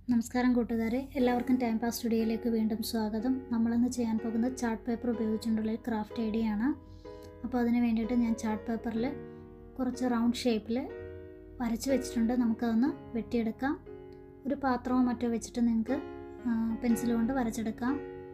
നമസ്കാരം കൂട്ടുകാരെ എല്ലാവർക്കും ടൈം പാസ് സ്റ്റുഡിയോയിലേക്ക് വീണ്ടും സ്വാഗതം നമ്മളിന്ന് ചെയ്യാൻ പോകുന്നത് ചാർട്ട് പേപ്പർ ഉപയോഗിച്ചുകൊണ്ടുള്ള ഒരു ക്രാഫ്റ്റ് ഐഡിയ ആണ് അപ്പോൾ അതിന് വേണ്ടിയിട്ട് ഞാൻ ചാർട്ട് പേപ്പറിൽ കുറച്ച് റൗണ്ട് ഷേപ്പിൽ വരച്ച് വെച്ചിട്ടുണ്ട് നമുക്കതൊന്ന് വെട്ടിയെടുക്കാം ഒരു പാത്രമോ മറ്റോ വെച്ചിട്ട് നിങ്ങൾക്ക് പെൻസിൽ കൊണ്ട് വരച്ചെടുക്കാം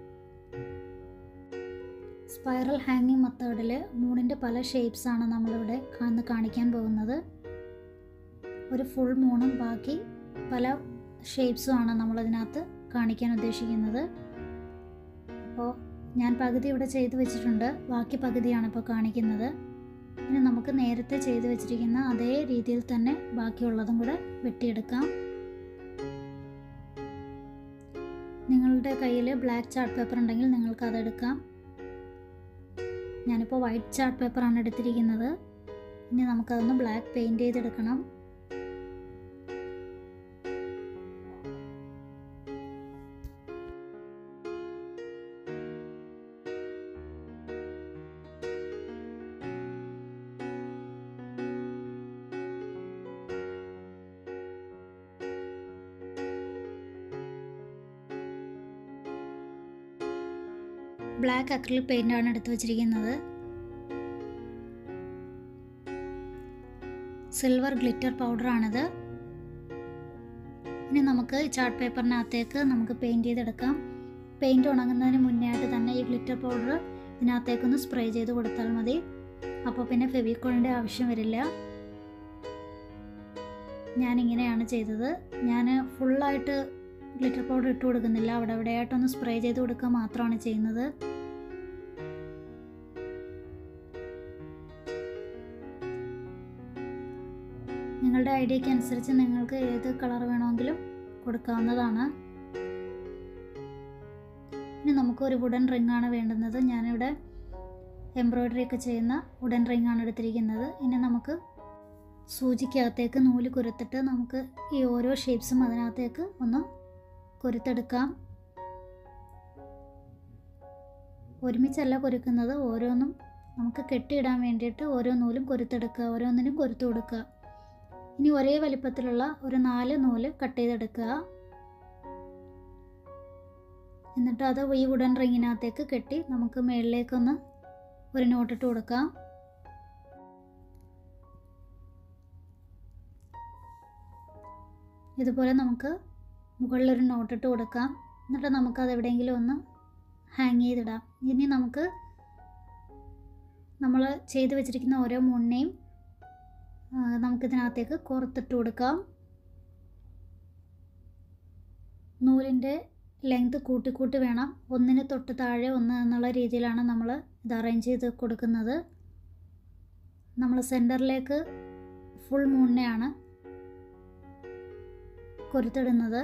സ്പൈറൽ ഹാങ്ങിങ് മെത്തേഡിൽ മൂണിൻ്റെ പല ഷേപ്സാണ് നമ്മളിവിടെ ഇന്ന് കാണിക്കാൻ പോകുന്നത് ഒരു ഫുൾ മൂണും ബാക്കി പല ഷേപ്സും ആണ് നമ്മളതിനകത്ത് കാണിക്കാൻ ഉദ്ദേശിക്കുന്നത് അപ്പോൾ ഞാൻ പകുതി ഇവിടെ ചെയ്ത് വെച്ചിട്ടുണ്ട് ബാക്കി പകുതിയാണ് ഇപ്പോൾ കാണിക്കുന്നത് ഇനി നമുക്ക് നേരത്തെ ചെയ്ത് വെച്ചിരിക്കുന്ന അതേ രീതിയിൽ തന്നെ ബാക്കിയുള്ളതും കൂടെ വെട്ടിയെടുക്കാം നിങ്ങളുടെ കയ്യിൽ ബ്ലാക്ക് ചാർട്ട് പേപ്പർ ഉണ്ടെങ്കിൽ നിങ്ങൾക്ക് അതെടുക്കാം ഞാനിപ്പോൾ വൈറ്റ് ചാർട്ട് പേപ്പറാണ് എടുത്തിരിക്കുന്നത് ഇനി നമുക്കതൊന്ന് ബ്ലാക്ക് പെയിൻറ്റ് ചെയ്തെടുക്കണം ബ്ലാക്ക് അക്രിലിക് പെയിൻ്റ് ആണ് എടുത്തു വച്ചിരിക്കുന്നത് സിൽവർ ഗ്ലിറ്റർ പൗഡറാണിത് ഇനി നമുക്ക് ചാർട്ട് പേപ്പറിനകത്തേക്ക് നമുക്ക് പെയിൻറ് ചെയ്തെടുക്കാം പെയിൻറ് ഉണങ്ങുന്നതിന് മുന്നേ ആയിട്ട് തന്നെ ഈ ഗ്ലിറ്റർ പൗഡർ ഇതിനകത്തേക്കൊന്ന് സ്പ്രേ ചെയ്ത് കൊടുത്താൽ മതി അപ്പോൾ പിന്നെ ഫെവിക്കോളിൻ്റെ ആവശ്യം വരില്ല ഞാനിങ്ങനെയാണ് ചെയ്തത് ഞാൻ ഫുള്ളായിട്ട് ഗ്ലിറ്റർ പൗഡർ ഇട്ട് കൊടുക്കുന്നില്ല അവിടെ എവിടെയായിട്ടൊന്ന് സ്പ്രേ ചെയ്ത് കൊടുക്കുക മാത്രമാണ് ചെയ്യുന്നത് നിങ്ങളുടെ ഐഡിയയ്ക്ക് അനുസരിച്ച് നിങ്ങൾക്ക് ഏത് കളർ വേണമെങ്കിലും കൊടുക്കാവുന്നതാണ് ഇനി നമുക്ക് ഒരു വുഡൻ റിംഗ് ആണ് വേണ്ടുന്നത് ഞാനിവിടെ എംബ്രോയ്ഡറി ഒക്കെ ചെയ്യുന്ന വുഡൻ റിംഗ് ആണ് എടുത്തിരിക്കുന്നത് ഇനി നമുക്ക് സൂചിക്കകത്തേക്ക് നൂല് കുരുത്തിട്ട് നമുക്ക് ഈ ഓരോ ഷേപ്സും അതിനകത്തേക്ക് ഒന്ന് കൊരുത്തെടുക്കാം ഒരുമിച്ചല്ല കൊരുക്കുന്നത് ഓരോന്നും നമുക്ക് കെട്ടിയിടാൻ വേണ്ടിയിട്ട് ഓരോ നൂലും കൊരുത്തെടുക്കുക ഓരോന്നിനും കൊരുത്തു കൊടുക്കുക ഇനി ഒരേ വലിപ്പത്തിലുള്ള ഒരു നാല് നൂല് കട്ട് ചെയ്തെടുക്കുക എന്നിട്ട് അത് ഈ വുഡൻ റിങ്ങിനകത്തേക്ക് കെട്ടി നമുക്ക് മുകളിലേക്കൊന്ന് ഒരു നോട്ടിട്ട് കൊടുക്കാം ഇതുപോലെ നമുക്ക് മുകളിലൊരു നോട്ടിട്ട് കൊടുക്കാം എന്നിട്ട് നമുക്കത് എവിടെയെങ്കിലും ഒന്ന് ഹാങ് ചെയ്തിടാം ഇനി നമുക്ക് നമ്മൾ ചെയ്ത് വെച്ചിരിക്കുന്ന ഓരോ മുണ്ണയും നമുക്കിതിനകത്തേക്ക് കോർത്തിട്ട് കൊടുക്കാം നൂലിൻ്റെ ലെങ്ത് കൂട്ടി കൂട്ടി വേണം ഒന്നിന് തൊട്ട് താഴെ ഒന്ന് എന്നുള്ള രീതിയിലാണ് നമ്മൾ ഇത് അറേഞ്ച് ചെയ്ത് കൊടുക്കുന്നത് നമ്മൾ സെൻറ്ററിലേക്ക് ഫുൾ മൂണിനെയാണ് കൊരുത്തിടുന്നത്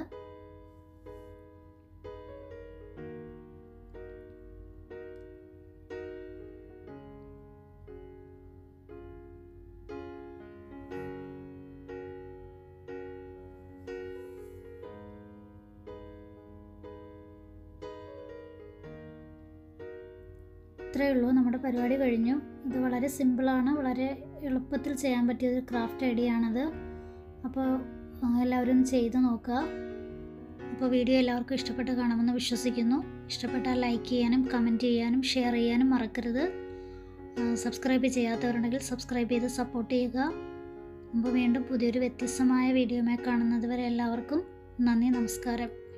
ഇത്രയേ ഉള്ളൂ നമ്മുടെ പരിപാടി കഴിഞ്ഞു ഇത് വളരെ സിമ്പിളാണ് വളരെ എളുപ്പത്തിൽ ചെയ്യാൻ പറ്റിയ ഒരു ക്രാഫ്റ്റ് ഐഡിയ ആണത് അപ്പോൾ എല്ലാവരും ചെയ്ത് നോക്കുക അപ്പോൾ വീഡിയോ എല്ലാവർക്കും ഇഷ്ടപ്പെട്ട് കാണുമെന്ന് വിശ്വസിക്കുന്നു ഇഷ്ടപ്പെട്ടാൽ ലൈക്ക് ചെയ്യാനും കമൻറ്റ് ചെയ്യാനും ഷെയർ ചെയ്യാനും മറക്കരുത് സബ്സ്ക്രൈബ് ചെയ്യാത്തവരുണ്ടെങ്കിൽ സബ്സ്ക്രൈബ് ചെയ്ത് സപ്പോർട്ട് ചെയ്യുക അപ്പോൾ വീണ്ടും പുതിയൊരു വ്യത്യസ്തമായ വീഡിയോയുമായി കാണുന്നത് വരെ എല്ലാവർക്കും നന്ദി നമസ്കാരം